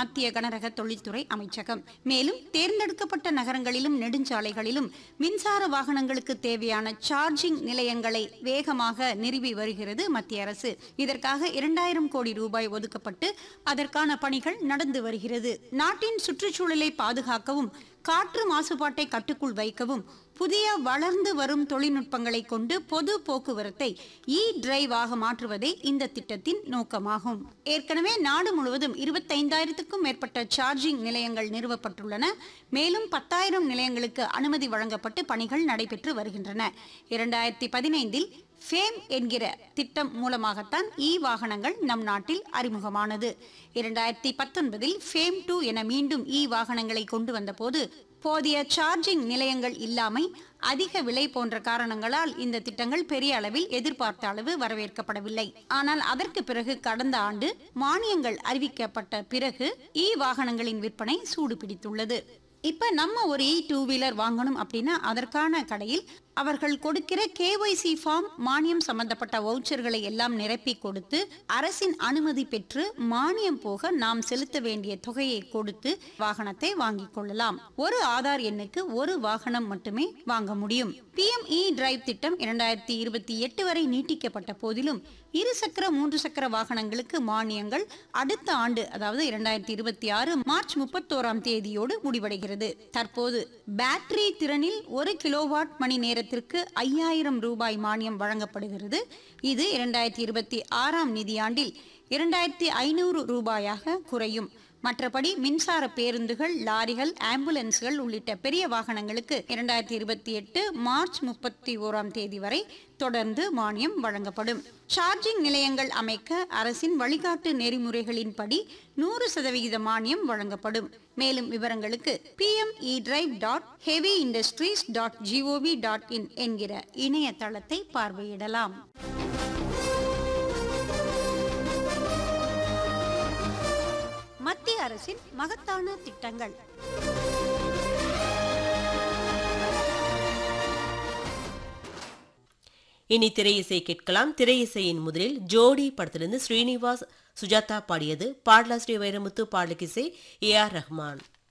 மத்திய கனரக தொழில்துறை அமைச்சகம் மேலும் தேர்ந்தெடுக்கப்பட்ட நகரங்களிலும் நெடுஞ்சாலைகளிலும் மின்சார வாகனங்களுக்கு தேவையான சார்ஜிங் நிலையங்களை வேகமாக நிறுவி வருகிறது மத்திய அரசு இதற்காக இரண்டாயிரம் கோடி ரூபாய் ஒதுக்கப்பட்டு அதற்கான பணிகள் நடந்து வருகிறது நாட்டின் சுற்றுச்சூழலை பாதுகாக்கவும் காற்று மாசுபாட்டை கட்டுக்குள் வைக்கவும் புதிய வளர்ந்து வரும் தொழில்நுட்பங்களை கொண்டு பொது போக்குவரத்தை இ டிரைவாக மாற்றுவதே இந்த திட்டத்தின் நோக்கமாகும் ஏற்கனவே நாடு முழுவதும் இருபத்தைந்தாயிரத்துக்கும் மேற்பட்ட சார்ஜிங் நிலையங்கள் நிறுவப்பட்டுள்ளன மேலும் பத்தாயிரம் நிலையங்களுக்கு அனுமதி வழங்கப்பட்டு பணிகள் நடைபெற்று வருகின்றன இரண்டாயிரத்தி பதினைந்தில் ஃபேம் என்கிற திட்டம் மூலமாகத்தான் இ வாகனங்கள் நம் நாட்டில் அறிமுகமானது இரண்டாயிரத்தி பத்தொன்பதில் ஃபேம் டூ என மீண்டும் இ வாகனங்களை கொண்டு வந்தபோது போதிய சார்ஜிங் நிலையங்கள் இல்லாமை அதிக விலை போன்ற காரணங்களால் இந்த திட்டங்கள் பெரிய அளவில் எதிர்பார்த்த அளவு வரவேற்கப்படவில்லை ஆனால் அதற்கு பிறகு கடந்த ஆண்டு மானியங்கள் அறிவிக்கப்பட்ட பிறகு இ வாகனங்களின் விற்பனை சூடு பிடித்துள்ளது இப்ப நம்ம ஒரு இ டூ வீலர் வாங்கணும் அப்படின்னா அதற்கான கடையில் அவர்கள் கொடுக்கிற கேஒய்சி ஃபார்ம் மானியம் சம்பந்தப்பட்ட வவுச்சர்களை எல்லாம் நிரப்பி கொடுத்து அரசின் அனுமதி பெற்று மானியம் போக நாம் செலுத்த வேண்டிய தொகையை கொடுத்து வாகனத்தை வாங்கிக் கொள்ளலாம் ஒரு ஆதார் எண்ணுக்கு ஒரு வாகனம் மட்டுமே வாங்க முடியும் பிஎம் இ டிரைவ் திட்டம் இரண்டாயிரத்தி இருபத்தி எட்டு வரை நீட்டிக்கப்பட்ட போதிலும் இரு சக்கர மூன்று சக்கர வாகனங்களுக்கு மானியங்கள் அடுத்த ஆண்டு அதாவது இரண்டாயிரத்தி இருபத்தி ஆறு மார்ச் முப்பத்தோராம் தேதியோடு முடிவடைகிறது தற்போது பேட்டரி திறனில் ஒரு கிலோவாட் மணி நேரத்திற்கு ஐயாயிரம் ரூபாய் மானியம் வழங்கப்படுகிறது இது இரண்டாயிரத்தி இருபத்தி ஆறாம் நிதியாண்டில் இரண்டாயிரத்தி ஐநூறு ரூபாயாக குறையும் மற்றபடி மின்சார பேருந்துகள் லாரிகள் ஆம்புலன்ஸ்கள் உள்ளிட்ட பெரிய வாகனங்களுக்கு இரண்டாயிரத்தி இருபத்தி எட்டு மார்ச் முப்பத்தி ஓராம் தேதி வரை தொடர்ந்து மானியம் வழங்கப்படும் சார்ஜிங் நிலையங்கள் அமைக்க அரசின் வழிகாட்டு நெறிமுறைகளின்படி நூறு சதவிகித மானியம் வழங்கப்படும் மேலும் விவரங்களுக்கு P M E drive dot heavy industries dot G O V dot in என்கிற இணையதளத்தை பார்வையிடலாம் மத்திய அரசின் மகத்தான திட்டங்கள் இனி திரையிசை கேட்கலாம் திரையிசையின் முதலில் ஜோடி படத்திலிருந்து ஸ்ரீனிவாஸ் சுஜாதா பாடியது பாடலாசிரியர் வைரமுத்து பாடலுக்கிசை ஏ ஆர் ரஹ்மான்